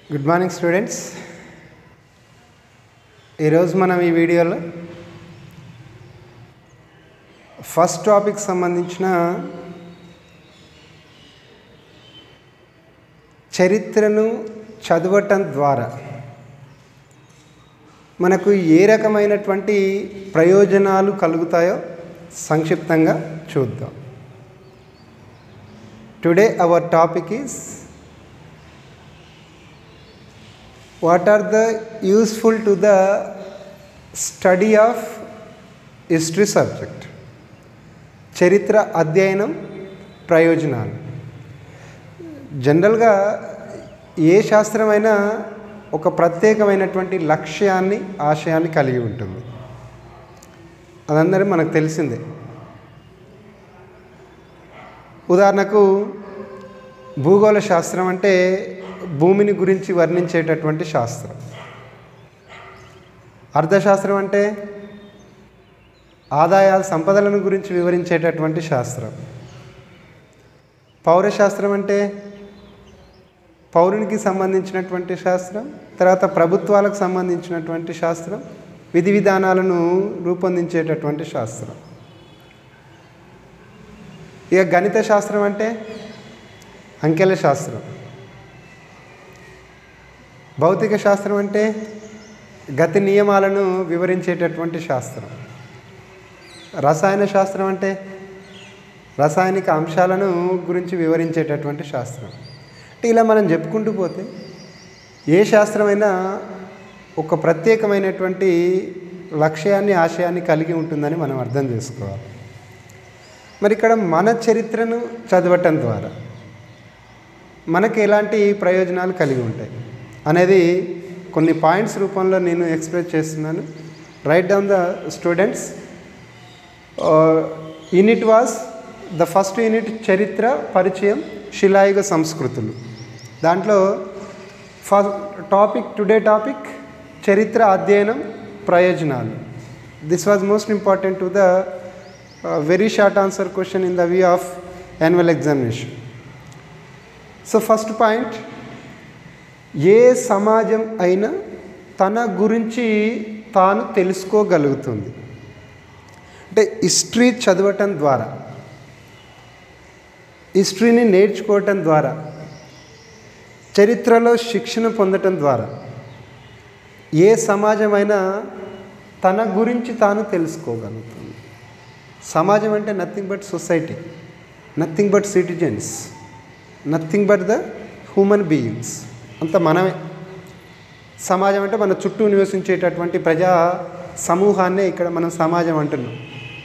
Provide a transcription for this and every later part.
good morning students ఈరోజు మనం ఈ వీడియోలో ఫస్ట్ టాపిక్ సంబంధించిన చరిత్రను చదవటం ద్వారా మనకు ఏ రకమైనటువంటి ప్రయోజనాలు కలుగుతాయో సంక్షిప్తంగా చూద్దాం today our topic is what are the useful to the study of history subject చరిత్ర అధ్యయనం ప్రయోజనాలు జనరల్గా ఏ శాస్త్రమైనా ఒక ప్రత్యేకమైనటువంటి లక్ష్యాన్ని ఆశయాన్ని కలిగి ఉంటుంది అదందరూ మనకు తెలిసిందే ఉదాహరణకు భూగోళ శాస్త్రం అంటే భూమిని గురించి వర్ణించేటటువంటి శాస్త్రం అర్థశాస్త్రం అంటే ఆదాయాల సంపదలను గురించి వివరించేటటువంటి శాస్త్రం పౌరశాస్త్రం అంటే పౌరునికి సంబంధించినటువంటి శాస్త్రం తర్వాత ప్రభుత్వాలకు సంబంధించినటువంటి శాస్త్రం విధి విధానాలను రూపొందించేటటువంటి శాస్త్రం ఇక గణిత శాస్త్రం అంటే అంకెల శాస్త్రం భౌతిక శాస్త్రం అంటే గతి నియమాలను వివరించేటటువంటి శాస్త్రం రసాయన శాస్త్రం అంటే రసాయనిక అంశాలను గురించి వివరించేటటువంటి శాస్త్రం అంటే ఇలా మనం చెప్పుకుంటూ పోతే ఏ శాస్త్రమైనా ఒక ప్రత్యేకమైనటువంటి లక్ష్యాన్ని ఆశయాన్ని కలిగి ఉంటుందని మనం అర్థం చేసుకోవాలి మరి ఇక్కడ మన చరిత్రను చదవటం ద్వారా మనకి ఎలాంటి ప్రయోజనాలు కలిగి ఉంటాయి అనేది కొన్ని పాయింట్స్ రూపంలో నేను ఎక్స్ప్రెస్ చేస్తున్నాను write down the students unit was the first unit చరిత్ర పరిచయం శిలాయుగ సంస్కృతులు దాంట్లో ఫస్ట్ టాపిక్ టుడే టాపిక్ చరిత్ర అధ్యయనం ప్రయోజనాలు this was most important to the very short answer question in the view of annual examination so first point ఏ సమాజం అయినా తన గురించి తాను తెలుసుకోగలుగుతుంది అంటే హిస్టరీ చదవటం ద్వారా హిస్టరీని నేర్చుకోవటం ద్వారా చరిత్రలో శిక్షణ పొందటం ద్వారా ఏ సమాజమైనా తన గురించి తాను తెలుసుకోగలుగుతుంది సమాజం అంటే nothing but society nothing but citizens nothing but the human beings అంత మనమే సమాజం అంటే మన చుట్టూ నివసించేటటువంటి ప్రజా సమూహాన్నే ఇక్కడ మనం సమాజం అంటున్నాం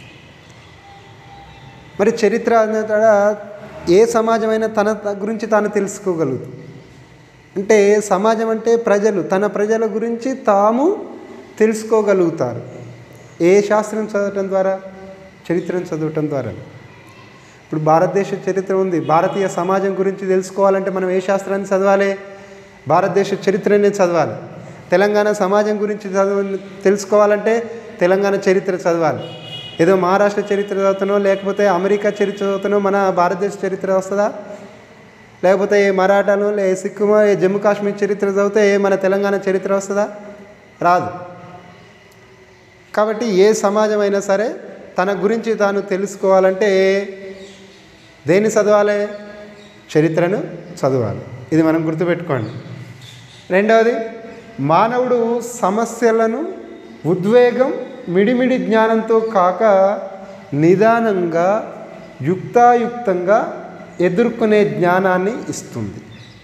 మరి చరిత్ర అన్న ఏ సమాజమైనా తన గురించి తాను తెలుసుకోగలుగుతుంది అంటే సమాజం అంటే ప్రజలు తన ప్రజల గురించి తాము తెలుసుకోగలుగుతారు ఏ శాస్త్రం చదవటం ద్వారా చరిత్రను చదవటం ద్వారా ఇప్పుడు భారతదేశ చరిత్ర ఉంది భారతీయ సమాజం గురించి తెలుసుకోవాలంటే మనం ఏ శాస్త్రాన్ని చదవాలి భారతదేశ చరిత్రనే చదవాలి తెలంగాణ సమాజం గురించి చదువు తెలుసుకోవాలంటే తెలంగాణ చరిత్ర చదవాలి ఏదో మహారాష్ట్ర చరిత్ర చదువుతానో లేకపోతే అమెరికా చరిత్ర చదువుతానో మన భారతదేశ చరిత్ర వస్తుందా లేకపోతే ఏ మరాఠాలో లే సిక్కుమో ఏ జమ్మూ కాశ్మీర్ చరిత్ర చదివితే మన తెలంగాణ చరిత్ర వస్తుందా రాదు కాబట్టి ఏ సమాజం అయినా సరే తన గురించి తాను తెలుసుకోవాలంటే దేన్ని చదవాలి చరిత్రను చదవాలి ఇది మనం గుర్తుపెట్టుకోండి రెండవది మానవుడు సమస్యలను ఉద్వేగం మిడిమిడి జ్ఞానంతో కాక నిదానంగా యుక్తాయుక్తంగా ఎదుర్కొనే జ్ఞానాన్ని ఇస్తుంది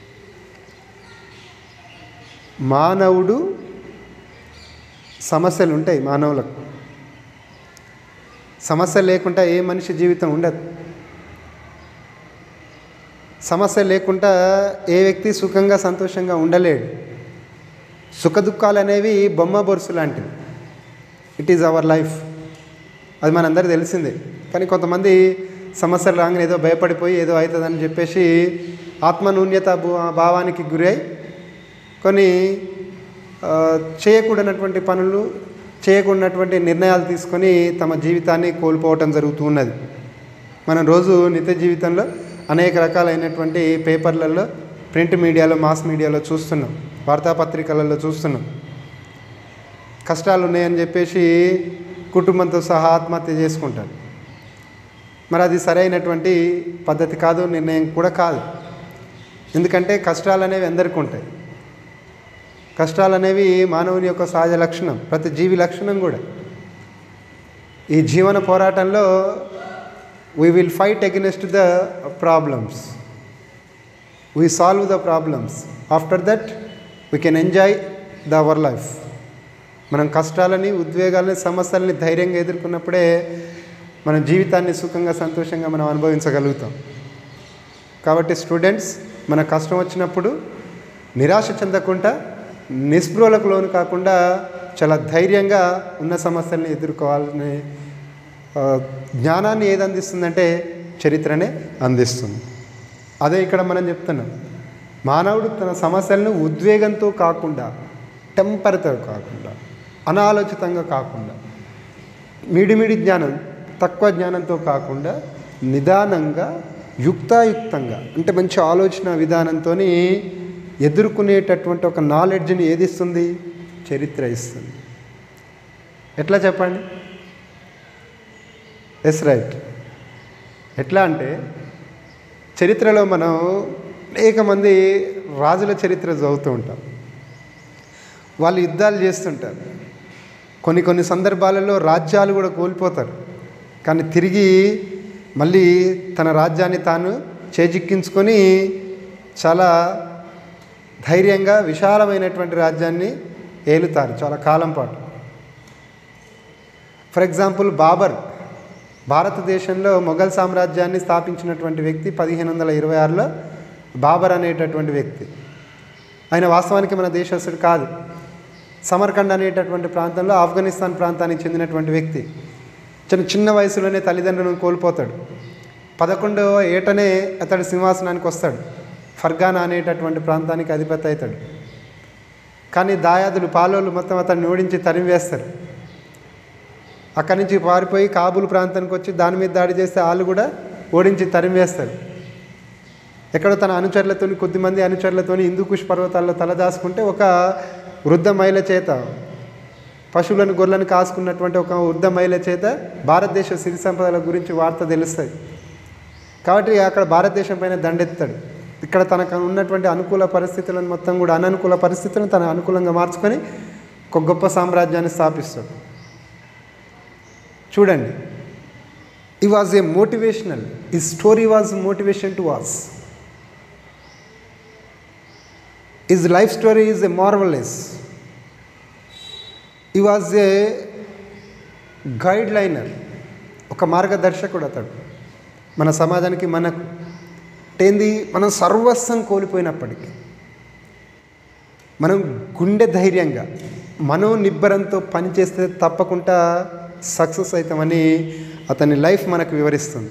మానవుడు సమస్యలు ఉంటాయి మానవులకు సమస్య లేకుండా ఏ మనిషి జీవితం ఉండదు సమస్య లేకుండా ఏ వ్యక్తి సుఖంగా సంతోషంగా ఉండలేడు సుఖ దుఃఖాలు అనేవి బొమ్మ బొరుసు లాంటివి ఇట్ ఈజ్ అవర్ లైఫ్ అది మనందరికీ తెలిసిందే కానీ కొంతమంది సమస్యలు రాగానే ఏదో భయపడిపోయి ఏదో అవుతుందని చెప్పేసి ఆత్మనూన్యత భావానికి గురై కొన్ని చేయకూడనటువంటి పనులు చేయకూడనటువంటి నిర్ణయాలు తీసుకొని తమ జీవితాన్ని కోల్పోవటం జరుగుతూ ఉన్నది మనం రోజు నిత్య జీవితంలో అనేక రకాలైనటువంటి పేపర్లలో ప్రింట్ మీడియాలో మాస్ మీడియాలో చూస్తున్నాం వార్తాపత్రికలలో చూస్తున్నాం కష్టాలు ఉన్నాయని చెప్పేసి కుటుంబంతో సహా ఆత్మహత్య చేసుకుంటారు మరి అది సరైనటువంటి పద్ధతి కాదు నిర్ణయం కూడా కాదు ఎందుకంటే కష్టాలు అనేవి అందరికీ ఉంటాయి కష్టాలు అనేవి మానవుని యొక్క సహజ లక్షణం ప్రతి జీవి లక్షణం కూడా ఈ జీవన పోరాటంలో we will fight against the problems we solve the problems after that we can enjoy the our life మనం కష్టాలని ఉద్వేగాలని సమస్యలని ధైర్యంగా ఎదుర్కొన్నప్పుడే మన జీవితాన్ని సుఖంగా సంతోషంగా మనం అనుభవించగలుగుతాం కాబట్టి స్టూడెంట్స్ మన కష్టం వచ్చినప్పుడు నిరాశ చెందకుండా నిస్పృహలకు లోను కాకుండా చాలా ధైర్యంగా ఉన్న సమస్యల్ని ఎదుర్కోవాలని ఆ, జ్ఞానాన్ని ఏది అందిస్తుందంటే చరిత్రనే అందిస్తుంది అదే ఇక్కడ మనం చెప్తున్నాం మానవుడు తన సమస్యలను ఉద్వేగంతో కాకుండా టెంపర్తో కాకుండా అనాలోచితంగా కాకుండా మిడిమిడి జ్ఞానం తక్కువ జ్ఞానంతో కాకుండా నిదానంగా యుక్తాయుక్తంగా అంటే మంచి ఆలోచన విధానంతో ఎదుర్కొనేటటువంటి ఒక నాలెడ్జ్ని ఏది ఇస్తుంది చరిత్ర ఇస్తుంది ఎట్లా చెప్పండి ఎస్ రైట్ ఎట్లా అంటే చరిత్రలో మనం అనేక మంది రాజుల చరిత్ర చదువుతూ ఉంటాం వాళ్ళు యుద్ధాలు చేస్తుంటారు కొన్ని కొన్ని సందర్భాలలో రాజ్యాలు కూడా కోల్పోతారు కానీ తిరిగి మళ్ళీ తన రాజ్యాన్ని తాను చేజిక్కించుకొని చాలా ధైర్యంగా విశాలమైనటువంటి రాజ్యాన్ని ఏలుతారు చాలా కాలం పాటు ఫర్ ఎగ్జాంపుల్ బాబర్ భారతదేశంలో మొఘల్ సామ్రాజ్యాన్ని స్థాపించినటువంటి వ్యక్తి పదిహేను వందల ఇరవై ఆరులో బాబర్ అనేటటువంటి వ్యక్తి ఆయన వాస్తవానికి మన దేశస్తుడు కాదు సమర్కండ్ అనేటటువంటి ప్రాంతంలో ఆఫ్ఘనిస్తాన్ ప్రాంతానికి చెందినటువంటి వ్యక్తి చిన్న చిన్న వయసులోనే తల్లిదండ్రులను కోల్పోతాడు పదకొండవ ఏటనే అతడు సింహాసనానికి వస్తాడు ఫర్గానా అనేటటువంటి ప్రాంతానికి అధిపతి అవుతాడు కానీ దాయాదులు పాలోళ్ళు మొత్తం అతన్ని ఓడించి తరిమివేస్తారు అక్కడి నుంచి పారిపోయి కాబూల్ ప్రాంతానికి వచ్చి దాని మీద దాడి చేస్తే వాళ్ళు కూడా ఓడించి తరిమివేస్తారు ఎక్కడో తన అనుచరులతోని కొద్దిమంది అనుచరులతోని హిందూకుష్ పర్వతాల్లో తలదాచుకుంటే ఒక వృద్ధ మహిళ చేత పశువులను గొర్రెలను కాసుకున్నటువంటి ఒక వృద్ధ మహిళ చేత భారతదేశ సిరి సంపదల గురించి వార్త తెలుస్తుంది కాబట్టి అక్కడ భారతదేశం పైన దండెత్తాడు ఇక్కడ తనకు ఉన్నటువంటి అనుకూల పరిస్థితులను మొత్తం కూడా అననుకూల పరిస్థితులను తన అనుకూలంగా మార్చుకొని ఒక గొప్ప సామ్రాజ్యాన్ని స్థాపిస్తాడు చూడండి ఈ వాజ్ ఏ మోటివేషనల్ ఈ story was motivation to was is life story is a marvellous ఈ వాజ్ ఏ గైడ్ లైనర్ ఒక మార్గదర్శకుడు అతడు మన సమాజానికి మనకు ఏంది మనం సర్వస్వం కోల్పోయినప్పటికీ మనం గుండె ధైర్యంగా మనో నిబ్బరంతో పనిచేస్తే తప్పకుండా సక్సెస్ అవుతామని అతని లైఫ్ మనకు వివరిస్తుంది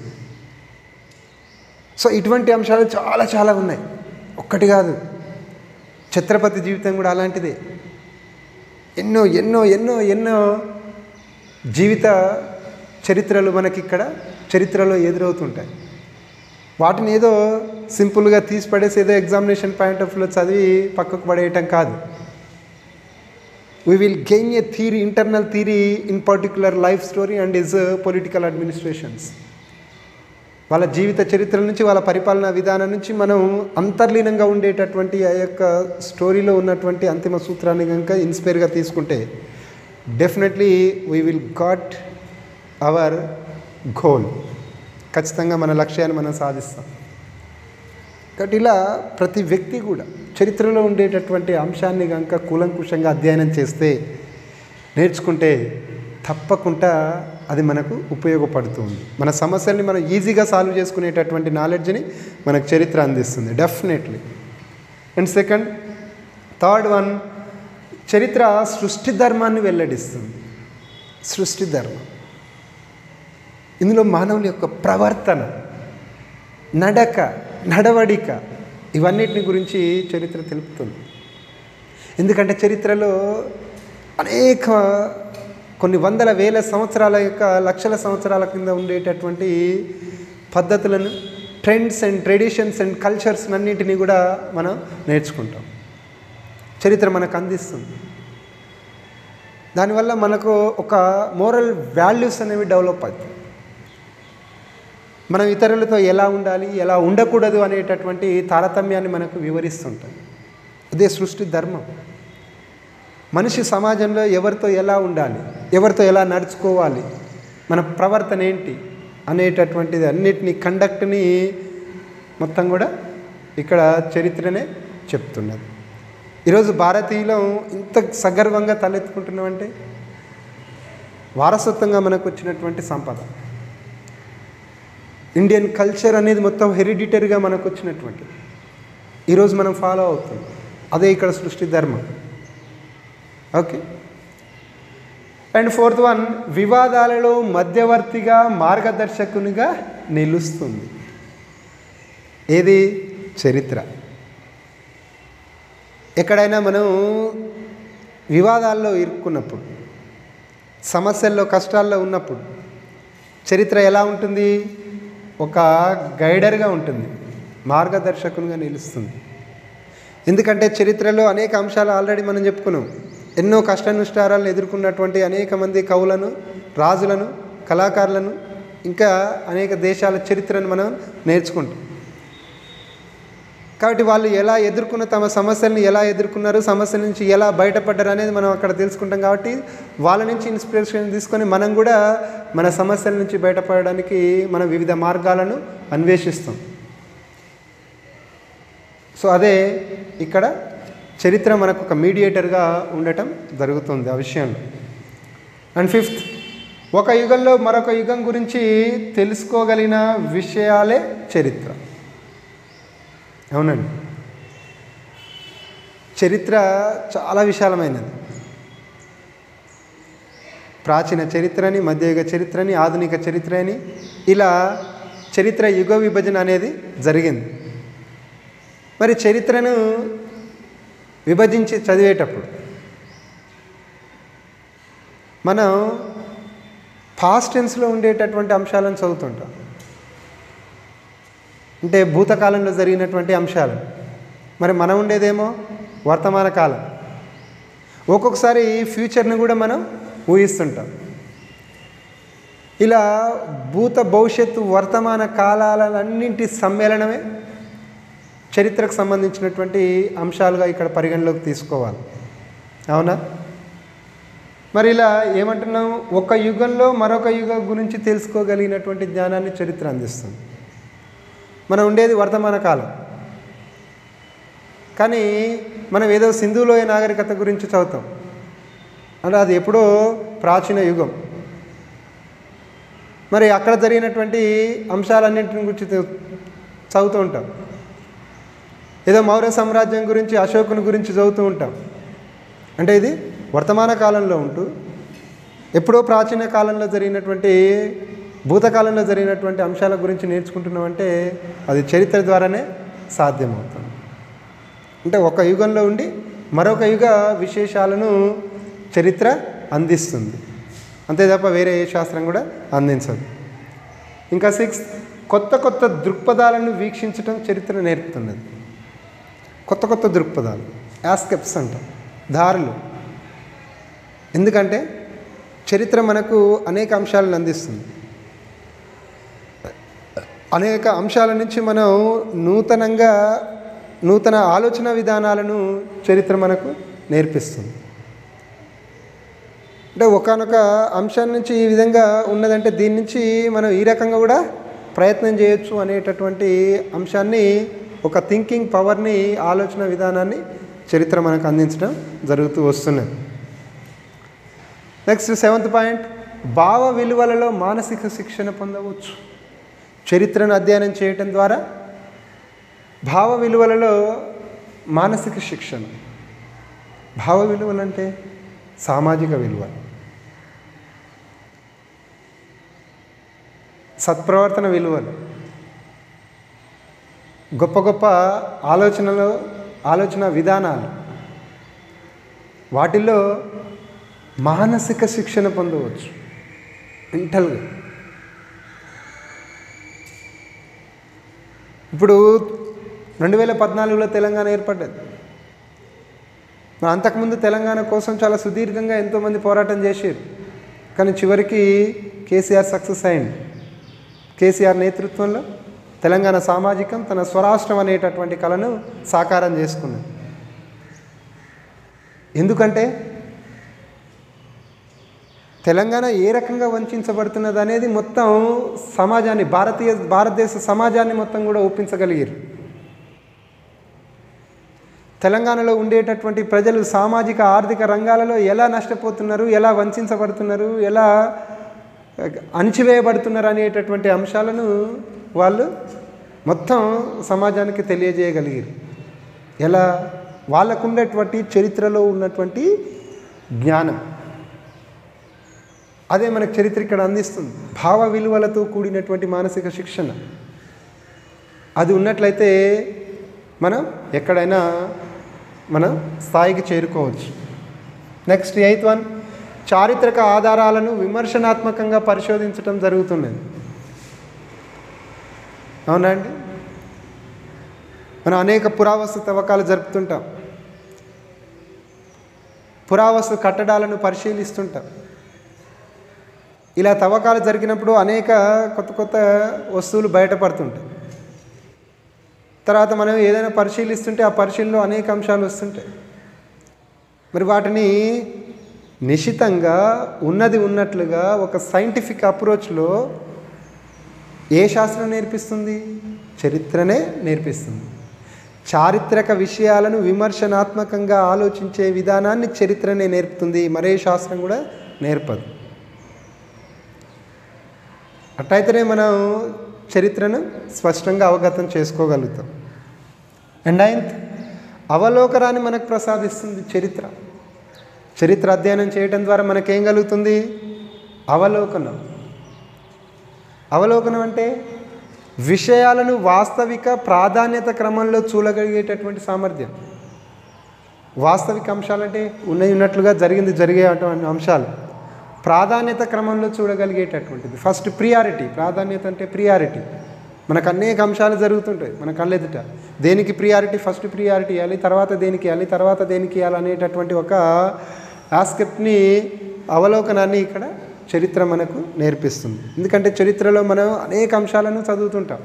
సో ఇటువంటి అంశాలు చాలా చాలా ఉన్నాయి ఒక్కటి కాదు ఛత్రపతి జీవితం కూడా అలాంటిదే ఎన్నో ఎన్నో ఎన్నో ఎన్నో జీవిత చరిత్రలు మనకి ఇక్కడ చరిత్రలో ఎదురవుతుంటాయి వాటిని ఏదో సింపుల్గా తీసి పడేసి ఏదో ఎగ్జామినేషన్ పాయింట్ ఆఫ్ వ్యూలో చదివి పక్కకు పడేయటం కాదు we will gain a theory internal theory in particular life story and is political administrations వాళ్ళ జీవిత చరిత్ర నుంచి వాళ్ళ పరిపాలనా విధానం నుంచి మనం అంతర్లీనంగా ఉండేటటువంటి ఆ యొక్క స్టోరీలో ఉన్నటువంటి అంతిమ సూత్రాన్ని కనుక ఇన్స్పైర్గా తీసుకుంటే definitely we will got our goal ఖచ్చితంగా మన లక్ష్యాన్ని మనం సాధిస్తాం కాబట్టి ఇలా ప్రతి వ్యక్తి కూడా చరిత్రలో ఉండేటటువంటి అంశాన్ని కనుక కూలంకుషంగా అధ్యయనం చేస్తే నేర్చుకుంటే తప్పకుండా అది మనకు ఉపయోగపడుతుంది మన సమస్యల్ని మనం ఈజీగా సాల్వ్ చేసుకునేటటువంటి నాలెడ్జ్ని మనకు చరిత్ర అందిస్తుంది definitely and second third one చరిత్ర సృష్టి ధర్మాన్ని వెల్లడిస్తుంది సృష్టి ధర్మం ఇందులో మానవుని యొక్క ప్రవర్తన నడక నడవడిక ఇవన్నిటిని గురించి చరిత్ర తెలుపుతుంది ఎందుకంటే చరిత్రలో అనేక కొన్ని వందల వేల సంవత్సరాల యొక్క లక్షల సంవత్సరాల కింద ఉండేటటువంటి పద్ధతులను trends and traditions and cultures అన్నింటినీ కూడా మనం నేర్చుకుంటాం చరిత్ర మనకు అందిస్తుంది దానివల్ల మనకు ఒక మోరల్ వాల్యూస్ అనేవి డెవలప్ అవుతాయి మనం ఇతరులతో ఎలా ఉండాలి ఎలా ఉండకూడదు అనేటటువంటి తారతమ్యాన్ని మనకు వివరిస్తుంటాయి అదే సృష్టి ధర్మం మనిషి సమాజంలో ఎవరితో ఎలా ఉండాలి ఎవరితో ఎలా నడుచుకోవాలి మన ప్రవర్తన ఏంటి అనేటటువంటిది అన్నిటినీ కండక్ట్ని మొత్తం కూడా ఇక్కడ చరిత్రనే చెప్తున్నది ఈరోజు భారతీయులం ఇంత సగర్వంగా తలెత్తుకుంటున్నామంటే వారసత్వంగా మనకు వచ్చినటువంటి సంపద ఇండియన్ కల్చర్ అనేది మొత్తం హెరిడిటరీగా మనకు వచ్చినటువంటి ఈరోజు మనం ఫాలో అవుతాం అదే ఇక్కడ సృష్టి ధర్మం ఓకే అండ్ ఫోర్త్ వన్ వివాదాలలో మధ్యవర్తిగా మార్గదర్శకునిగా నిలుస్తుంది ఏది చరిత్ర ఎక్కడైనా మనం వివాదాల్లో ఇరుక్కున్నప్పుడు సమస్యల్లో కష్టాల్లో ఉన్నప్పుడు చరిత్ర ఎలా ఉంటుంది ఒక గైడర్గా ఉంటుంది మార్గదర్శకునిగా నిలుస్తుంది ఎందుకంటే చరిత్రలో అనేక అంశాలు ఆల్రెడీ మనం చెప్పుకున్నాం ఎన్నో కష్ట నిష్టారాలను ఎదుర్కొన్నటువంటి అనేక మంది కవులను రాజులను కళాకారులను ఇంకా అనేక దేశాల చరిత్రను మనం నేర్చుకుంటాం కాబట్టి వాళ్ళు ఎలా ఎదుర్కొన్న తమ సమస్యలను ఎలా ఎదుర్కొన్నారు సమస్య నుంచి ఎలా బయటపడ్డారు అనేది మనం అక్కడ తెలుసుకుంటాం కాబట్టి వాళ్ళ నుంచి ఇన్స్పిరేషన్ తీసుకొని మనం కూడా మన సమస్యల నుంచి బయటపడడానికి మనం వివిధ మార్గాలను అన్వేషిస్తాం సో అదే ఇక్కడ చరిత్ర మనకు ఒక మీడియేటర్గా ఉండటం జరుగుతుంది ఆ విషయంలో అండ్ ఫిఫ్త్ ఒక యుగంలో మరొక యుగం గురించి తెలుసుకోగలిగిన విషయాలే చరిత్ర అవునండి చరిత్ర చాలా విశాలమైనది ప్రాచీన చరిత్రని మధ్యయుగ చరిత్రని ఆధునిక చరిత్ర అని ఇలా చరిత్ర యుగ విభజన అనేది జరిగింది మరి చరిత్రను విభజించి చదివేటప్పుడు మనం పాస్ట్ టెన్స్లో ఉండేటటువంటి అంశాలను చదువుతుంటాం అంటే భూతకాలంలో జరిగినటువంటి అంశాలు మరి మనం ఉండేదేమో వర్తమాన కాలం ఒక్కొక్కసారి ఫ్యూచర్ని కూడా మనం ఊహిస్తుంటాం ఇలా భూత భవిష్యత్తు వర్తమాన కాలాలన్నింటి సమ్మేళనమే చరిత్రకు సంబంధించినటువంటి అంశాలుగా ఇక్కడ పరిగణలోకి తీసుకోవాలి అవునా మరి ఇలా ఏమంటున్నాం ఒక యుగంలో మరొక యుగం గురించి తెలుసుకోగలిగినటువంటి జ్ఞానాన్ని చరిత్ర అందిస్తుంది మనం ఉండేది వర్తమాన కాలం కానీ మనం ఏదో సింధులోయ నాగరికత గురించి చదువుతాం అంటే అది ఎప్పుడో ప్రాచీన యుగం మరి అక్కడ జరిగినటువంటి అంశాలన్నింటిని గురించి చదువుతూ ఉంటాం ఏదో మౌర్య సామ్రాజ్యం గురించి అశోకుని గురించి చదువుతూ ఉంటాం అంటే ఇది వర్తమాన కాలంలో ఉంటూ ఎప్పుడో ప్రాచీన కాలంలో జరిగినటువంటి భూతకాలంలో జరిగినటువంటి అంశాల గురించి నేర్చుకుంటున్నామంటే అది చరిత్ర ద్వారానే సాధ్యమవుతుంది అంటే ఒక యుగంలో ఉండి మరొక యుగ విశేషాలను చరిత్ర అందిస్తుంది అంతే తప్ప వేరే ఏ శాస్త్రం కూడా అందించదు ఇంకా సిక్స్ కొత్త కొత్త దృక్పథాలను వీక్షించడం చరిత్ర నేర్పుతున్నది కొత్త కొత్త దృక్పథాలు యాస్కెప్స్ అంటాం దారులు ఎందుకంటే చరిత్ర మనకు అనేక అంశాలను అందిస్తుంది అనేక అంశాల నుంచి మనం నూతనంగా నూతన ఆలోచన విధానాలను చరిత్ర మనకు నేర్పిస్తుంది అంటే ఒకనొక అంశం నుంచి ఈ విధంగా ఉన్నదంటే దీని నుంచి మనం ఈ రకంగా కూడా ప్రయత్నం చేయొచ్చు అనేటటువంటి అంశాన్ని ఒక థింకింగ్ పవర్ని ఆలోచన విధానాన్ని చరిత్ర మనకు అందించడం జరుగుతూ వస్తున్నది నెక్స్ట్ సెవెంత్ పాయింట్ భావ విలువలలో మానసిక శిక్షణ పొందవచ్చు చరిత్రను అధ్యయనం చేయటం ద్వారా భావ విలువలలో మానసిక శిక్షణ భావ విలువలు అంటే సామాజిక విలువలు సత్ప్రవర్తన విలువలు గొప్ప గొప్ప ఆలోచనలు ఆలోచన విధానాలు వాటిల్లో మానసిక శిక్షణ పొందవచ్చు మెంటల్గా ఇప్పుడు రెండు వేల పద్నాలుగులో తెలంగాణ ఏర్పడ్డది మరి అంతకుముందు తెలంగాణ కోసం చాలా సుదీర్ఘంగా ఎంతోమంది పోరాటం చేశారు కానీ చివరికి కేసీఆర్ సక్సెస్ అయింది కేసీఆర్ నేతృత్వంలో తెలంగాణ సామాజికం తన స్వరాష్ట్రం అనేటటువంటి కళను సాకారం చేసుకున్నది ఎందుకంటే తెలంగాణ ఏ రకంగా వంచబడుతున్నది అనేది మొత్తం సమాజాన్ని భారతీయ భారతదేశ సమాజాన్ని మొత్తం కూడా ఒప్పించగలిగారు తెలంగాణలో ఉండేటటువంటి ప్రజలు సామాజిక ఆర్థిక రంగాలలో ఎలా నష్టపోతున్నారు ఎలా వంచబడుతున్నారు ఎలా అణిచివేయబడుతున్నారు అనేటటువంటి అంశాలను వాళ్ళు మొత్తం సమాజానికి తెలియజేయగలిగారు ఎలా వాళ్ళకు ఉండేటువంటి చరిత్రలో ఉన్నటువంటి జ్ఞానం అదే మనకు చరిత్ర ఇక్కడ అందిస్తుంది భావ విలువలతో కూడినటువంటి మానసిక శిక్షణ అది ఉన్నట్లయితే మనం ఎక్కడైనా మనం స్థాయికి చేరుకోవచ్చు నెక్స్ట్ ఎయిత్ వన్ చారిత్రక ఆధారాలను విమర్శనాత్మకంగా పరిశోధించడం జరుగుతున్నది అవునా అండి మనం అనేక పురావస్తు తవ్వకాలు జరుపుతుంటాం పురావస్తు కట్టడాలను పరిశీలిస్తుంటాం ఇలా తవ్వకాలు జరిగినప్పుడు అనేక కొత్త కొత్త వస్తువులు బయటపడుతుంటాయి తర్వాత మనం ఏదైనా పరిశీలిస్తుంటే ఆ పరిశీలనలో అనేక అంశాలు వస్తుంటాయి మరి వాటిని నిశితంగా ఉన్నది ఉన్నట్లుగా ఒక సైంటిఫిక్ అప్రోచ్లో ఏ శాస్త్రం నేర్పిస్తుంది చరిత్రనే నేర్పిస్తుంది చారిత్రక విషయాలను విమర్శనాత్మకంగా ఆలోచించే విధానాన్ని చరిత్రనే నేర్పుతుంది మరే శాస్త్రం కూడా నేర్పదు అట్టయితేనే మనం చరిత్రను స్పష్టంగా అవగతం చేసుకోగలుగుతాం అండ్ నైన్త్ అవలోకనాన్ని మనకు ప్రసాదిస్తుంది చరిత్ర చరిత్ర అధ్యయనం చేయడం ద్వారా మనకేం కలుగుతుంది అవలోకనం అవలోకనం అంటే విషయాలను వాస్తవిక ప్రాధాన్యత క్రమంలో చూడగలిగేటటువంటి సామర్థ్యం వాస్తవిక అంశాలంటే ఉన్నాయి ఉన్నట్లుగా జరిగింది జరిగే అటువంటి అంశాలు ప్రాధాన్యత క్రమంలో చూడగలిగేటటువంటిది ఫస్ట్ ప్రియారిటీ ప్రాధాన్యత అంటే ప్రియారిటీ మనకు అనేక అంశాలు జరుగుతుంటాయి మన కళ్ళెదుట దేనికి ప్రియారిటీ ఫస్ట్ ప్రియారిటీ ఇవ్వాలి తర్వాత దేనికి ఇవ్వాలి తర్వాత దేనికి ఇవ్వాలి అనేటటువంటి ఒక ఆస్కెప్ట్ని అవలోకనాన్ని ఇక్కడ చరిత్ర మనకు నేర్పిస్తుంది ఎందుకంటే చరిత్రలో మనం అనేక అంశాలను చదువుతుంటాం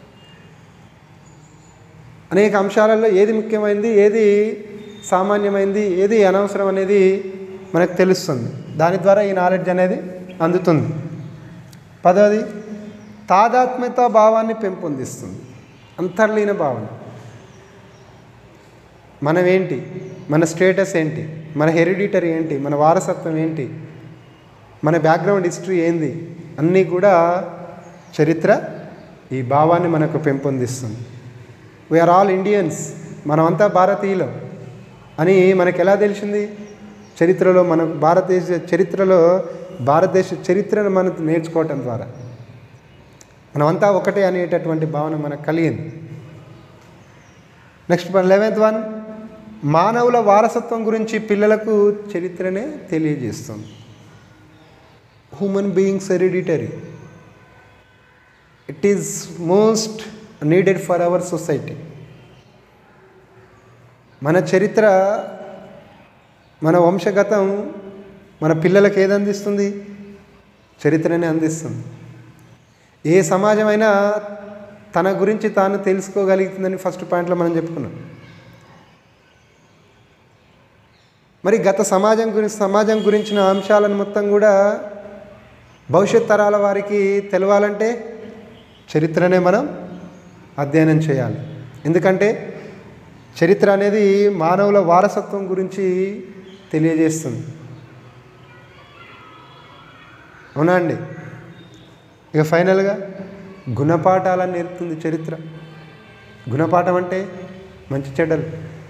అనేక అంశాలలో ఏది ముఖ్యమైనది ఏది సామాన్యమైనది ఏది అనవసరం అనేది మనకు తెలుస్తుంది దాని ద్వారా ఈ నాలెడ్జ్ అనేది అందుతుంది పదవది తాదాత్మ్యత భావాన్ని పెంపొందిస్తుంది అంతర్లీన భావన మనం ఏంటి మన స్టేటస్ ఏంటి మన హెరిడిటరీ ఏంటి మన వారసత్వం ఏంటి మన బ్యాక్గ్రౌండ్ హిస్టరీ ఏంది అన్నీ కూడా చరిత్ర ఈ భావాన్ని మనకు పెంపొందిస్తుంది వీఆర్ ఆల్ ఇండియన్స్ మనమంతా భారతీయులం అని మనకు ఎలా తెలిసింది చరిత్రలో మన భారతదేశ చరిత్రలో భారతదేశ చరిత్రను మనం నేర్చుకోవటం ద్వారా మనమంతా ఒకటే అనేటటువంటి భావన మనకు కలిగింది నెక్స్ట్ లెవెన్త్ వన్ మానవుల వారసత్వం గురించి పిల్లలకు చరిత్రనే తెలియజేస్తుంది human beings hereditary it is most needed for our society మన చరిత్ర మన వంశగతం మన పిల్లలకు ఏది అందిస్తుంది చరిత్రనే అందిస్తుంది ఏ సమాజమైనా తన గురించి తాను తెలుసుకోగలుగుతుందని ఫస్ట్ పాయింట్లో మనం చెప్పుకున్నాం మరి గత సమాజం గురించి సమాజం గురించిన అంశాలను మొత్తం కూడా భవిష్యత్ తరాల వారికి తెలవాలంటే చరిత్రనే మనం అధ్యయనం చేయాలి ఎందుకంటే చరిత్ర అనేది మానవుల వారసత్వం గురించి తెలియజేస్తుంది అవునా అండి ఇక ఫైనల్గా గుణపాఠాలను నేర్పుతుంది చరిత్ర గుణపాఠం అంటే మంచి చెడ్డలు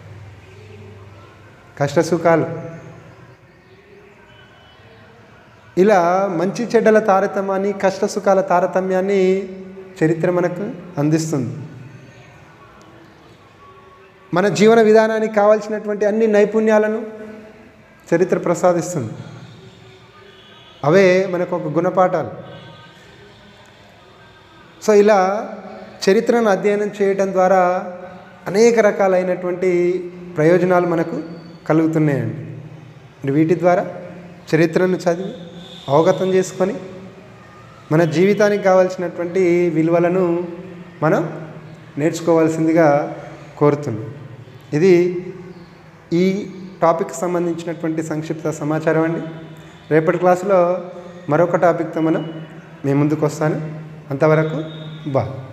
కష్టసుఖాలు ఇలా మంచి చెడ్డల తారతమ్యాన్ని కష్టసుఖాల తారతమ్యాన్ని చరిత్ర మనకు అందిస్తుంది మన జీవన విధానానికి కావాల్సినటువంటి అన్ని నైపుణ్యాలను చరిత్ర ప్రసాదిస్తుంది అవే మనకు ఒక గుణపాఠాలు సో ఇలా చరిత్రను అధ్యయనం చేయటం ద్వారా అనేక రకాలైనటువంటి ప్రయోజనాలు మనకు కలుగుతున్నాయండి మరి వీటి ద్వారా చరిత్రను చదివి అవగతం చేసుకొని మన జీవితానికి కావాల్సినటువంటి విలువలను మనం నేర్చుకోవాల్సిందిగా కోరుతున్నాం ఇది ఈ టాపిక్ సంబంధించినటువంటి సంక్షిప్త సమాచారం అండి రేపటి క్లాసులో మరొక టాపిక్తో మనం మీ ముందుకు వస్తాను అంతవరకు బా